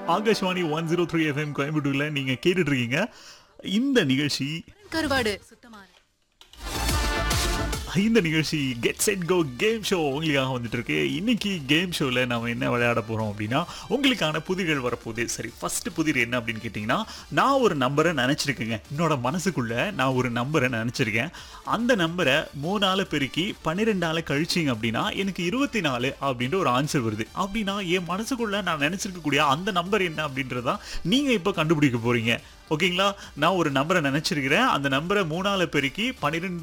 Akashvani one zero three FM கோயம்புத்தூர்ல நீங்க கேட்டுட்டு இருக்கீங்க இந்த நிகழ்ச்சி கருவாடு சுத்தமான இந்த நிகழ்ச்சி get set go game show உங்களுக்காக வந்துட்டு இருக்கு இன்னைக்கு கேம் ஷோவில் நம்ம என்ன விளையாட போகிறோம் அப்படின்னா உங்களுக்கான புதிர்கள் வரப்போகுது சரி ஃபர்ஸ்ட் புதிர் என்ன அப்படின்னு கேட்டிங்கன்னா நான் ஒரு நம்பரை நினச்சிருக்கேங்க என்னோட மனசுக்குள்ள நான் ஒரு நம்பரை நினச்சிருக்கேன் அந்த நம்பரை மூணால பெருக்கி பன்னிரெண்டால கழிச்சிங்க அப்படின்னா எனக்கு இருபத்தி நாலு அப்படின்ற ஒரு ஆன்சர் வருது அப்படின்னா என் மனசுக்குள்ள நான் நினச்சிருக்கக்கூடிய அந்த நம்பர் என்ன அப்படின்றதான் நீங்கள் இப்போ கண்டுபிடிக்க போறீங்க ஓகேங்களா நான் ஒரு நம்பரை நினச்சிருக்கிறேன் அந்த நம்பரை மூணால பெருக்கி பன்னிரெண்டு